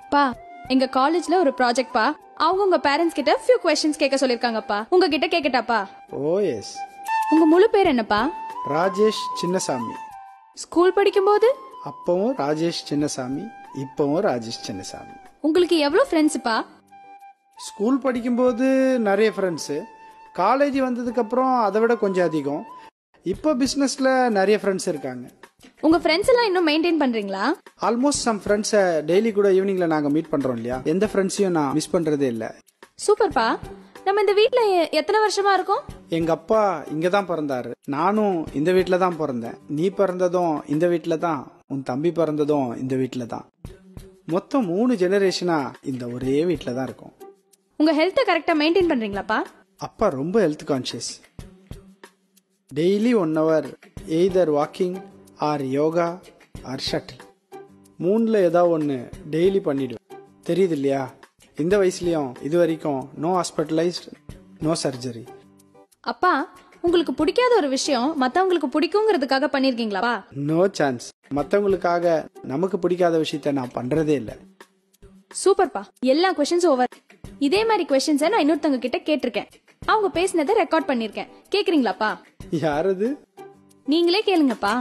பா எங்க காலேஜ்ல ஒரு ப்ராஜெக்ட் பா அவங்க உங்க பேரண்ட்ஸ் கிட்ட ஃபியூ கொஸ்டின்ஸ் கேட்க சொல்லிருக்காங்கப்பா உங்ககிட்ட கேக்கட்டாப்பா ஓ எஸ் உங்க முழு பேர் என்னப்பா ராஜேஷ் சின்னசாமி ஸ்கூல் படிக்கும்போது அப்பவும் ராஜேஷ் சின்னசாமி இப்பவும் ராஜேஷ் சின்னசாமி உங்களுக்கு எவ்வளவு ஃப்ரெண்ட்ஸ்ப்பா ஸ்கூல் படிக்கும்போது நிறைய ஃப்ரெண்ட்ஸு காலேஜ் வந்ததுக்கப்புறம் அதை விட கொஞ்சம் அதிகம் இப்போ பிஸ்னஸில் நிறைய ஃப்ரெண்ட்ஸ் இருக்காங்க உங்க ஃப்ரெண்ட்ஸ் எல்லாம் இன்னும் மெயின்டைன் பண்றீங்களா ஆல்மோஸ்ட் சம் ஃப்ரெண்ட்ஸை டெய்லி கூட ஈவினிங்கில் நாங்கள் மீட் பண்ணுறோம் இல்லையா எந்த ஃப்ரெண்ட்ஸையும் நான் மிஸ் பண்ணுறதே இல்லை சூப்பர்ப்பா நம்ம இந்த வீட்ல எ- எத்தனை வருஷமா இருக்கோம் எங்கள் அப்பா இங்கே தான் பிறந்தாரு நானும் இந்த வீட்டில் தான் பிறந்தேன் நீ பிறந்ததும் இந்த வீட்டில் தான் உன் தம்பி பிறந்ததும் இந்த வீட்டில் தான் மொத்தம் மூணு ஜெனரேஷனாக இந்த ஒரே வீட்டில் தான் இருக்கோம் உங்க ஹெல்த்தை கரெக்டா மெயின்டைன் பண்றீங்களாப்பா அப்பா ரொம்ப health conscious daily one hour either walking or yoga or shuttle மூணில் ஏதாவது ஒன்று டெய்லி பண்ணிடுவேன் தெரியுது இல்லையா இந்த வயசுலயும் இது வரைக்கும் நோ ஹாஸ்பிட்டலைஸ்ட் நோ சர்ஜரி அப்பா உங்களுக்கு பிடிக்காத ஒரு விஷயம் மத்தவங்களுக்கு பிடிக்குங்கிறதுக்காக பண்ணிருக்கீங்களாப்பா நோ சான்ஸ் மற்றவங்களுக்காக நமக்கு பிடிக்காத விஷயத்த நான் பண்ணுறதே இல்லை சூப்பர்ப்பா எல்லா கொஸ்டின்ஸ் ஓவர் இதே மாதிரி கொஸ்டின்ஸை நான் இன்னொருத்தவங்க கிட்ட கேட்டிருக்கேன் அவங்க பேசினதை ரெக்கார்ட் பண்ணிருக்கேன் கேக்குறீங்களாப்பா யாரது நீங்களே கேளுங்கப்பா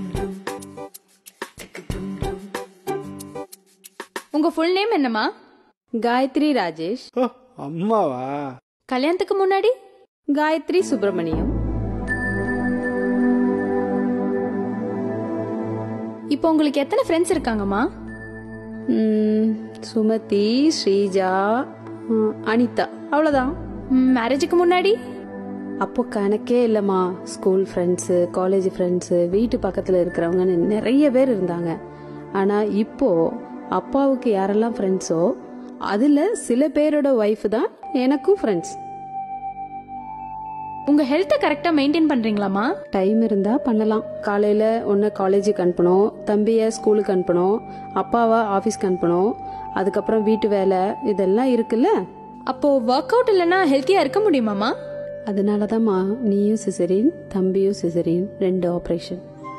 உங்க ஃபுல் நேம் என்னம்மா காயத்ரி ராஜேஷ் ஓ அம்மாவா கல்யாணத்துக்கு முன்னாடி காயத்ரி சுப்பிரமணியம் இப்போ உங்களுக்கு எத்தனை ஃப்ரெண்ட்ஸ் இருக்காங்கம்மா ம், சுமதி ஸ்ரீஜா ம், அனிதா அவ்வளோதான் மேரேஜுக்கு முன்னாடி அப்போ கணக்கே இல்லைம்மா ஸ்கூல் ஃப்ரெண்ட்ஸு காலேஜ் ஃப்ரெண்ட்ஸு வீட்டு பக்கத்தில் இருக்கிறவங்கன்னு நிறைய பேர் இருந்தாங்க ஆனால் இப்போ அப்பாவுக்கு யாரெல்லாம் ஃப்ரெண்ட்ஸோ அதில் சில பேரோட ஒய்ஃப் தான் எனக்கும் ஃப்ரெண்ட்ஸ் உங்க ஹெல்த்தை கரெக்டா மெயின்டைன் பண்றீங்களாம்மா டைம் இருந்தால் பண்ணலாம் காலையில் ஒன்று காலேஜுக்கு அனுப்பணும் தம்பியை ஸ்கூலுக்கு அனுப்பணும் அப்பாவை ஆஃபீஸ்க்கு அனுப்பணும் அதுக்கப்புறம் வீட்டு வேலை இதெல்லாம் இருக்குல்ல அப்போ ஒர்க் அவுட் இல்லைன்னா ஹெல்த்தியா இருக்க முடியுமாமா அதனால தான்மா நீயும் சிசரின் தம்பியும் சிசரின் ரெண்டு ஆப்ரேஷன்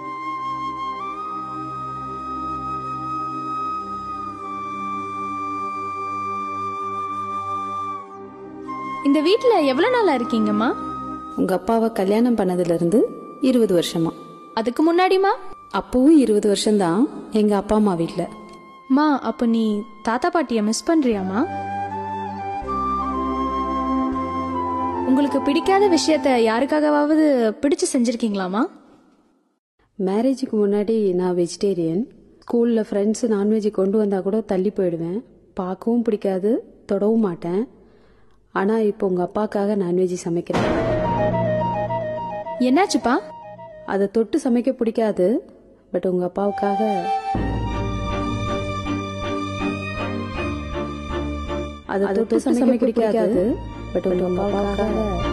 இந்த வீட்ல எவ்வளவு நாளா இருக்கீங்கம்மா உங்கள் அப்பாவை கல்யாணம் பண்ணதுலேருந்து இருபது வருஷமா அதுக்கு முன்னாடிமா அப்பவும் இருபது வருஷம்தான் எங்கள் அப்பா அம்மா வீட்டில் மா அப்போ நீ தாத்தா பாட்டிய மிஸ் பண்றியாமா உங்களுக்கு பிடிக்காத விஷயத்த யாருக்காகவாவது பிடிச்சு செஞ்சிருக்கீங்களாமா மேரேஜுக்கு முன்னாடி நான் வெஜிடேரியன் ஸ்கூலில் ஃப்ரெண்ட்ஸு நான்வெஜ் கொண்டு வந்தால் கூட தள்ளி போயிடுவேன் பார்க்கவும் பிடிக்காது தொடவும் மாட்டேன் ஆனால் இப்போ உங்கள் அப்பாக்காக நான்வெஜ் சமைக்கிறேன் என்னாச்சுப்பா அதை தொட்டு சமைக்க பிடிக்காது பட் உங்கள் அப்பாவுக்காக அதை தொட்டு சமைக்க பிடிக்காது பட் உங்கள் அப்பாவுக்காக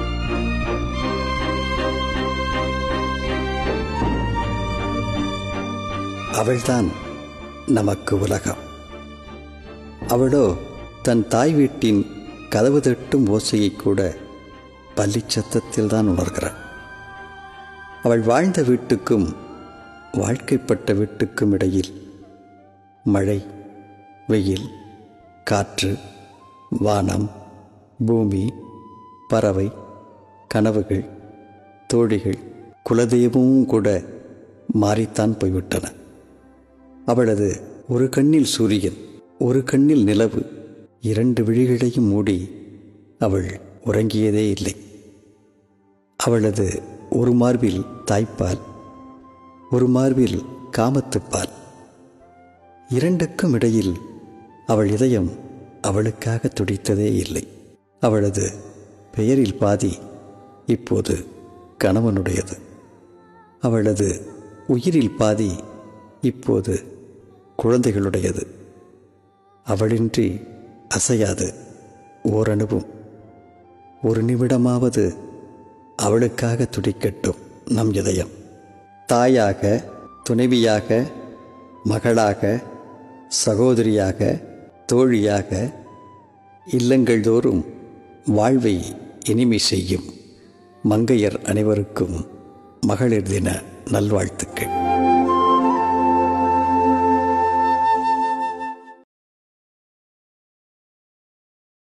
அவள்தான் நமக்கு உலகம் அவளோ தன் தாய் வீட்டின் கதவு தட்டும் ஓசையை கூட பள்ளிச் சத்தத்தில் தான் உணர்கிறாள் அவள் வாழ்ந்த வீட்டுக்கும் வாழ்க்கைப்பட்ட வீட்டுக்கும் இடையில் மழை வெயில் காற்று வானம் பூமி பறவை கனவுகள் தோழிகள் குலதெய்வமும் கூட மாறித்தான் போய்விட்டன அவளது ஒரு கண்ணில் சூரியன் ஒரு கண்ணில் நிலவு இரண்டு விழிகளையும் மூடி அவள் உறங்கியதே இல்லை அவளது ஒரு மார்பில் தாய்ப்பால் ஒரு மார்பில் காமத்துப்பால் இரண்டுக்கும் இடையில் அவள் இதயம் அவளுக்காக துடித்ததே இல்லை அவளது பெயரில் பாதி இப்போது கணவனுடையது அவளது உயிரில் பாதி இப்போது குழந்தைகளுடையது அவளின்றி அசையாது ஓரணுவும் ஒரு நிமிடமாவது அவளுக்காக துடிக்கட்டும் நம் இதயம் தாயாக துணைவியாக மகளாக சகோதரியாக தோழியாக இல்லங்கள் தோறும் வாழ்வை இனிமை செய்யும் மங்கையர் அனைவருக்கும் மகளிர் தின நல்வாழ்த்துக்கள்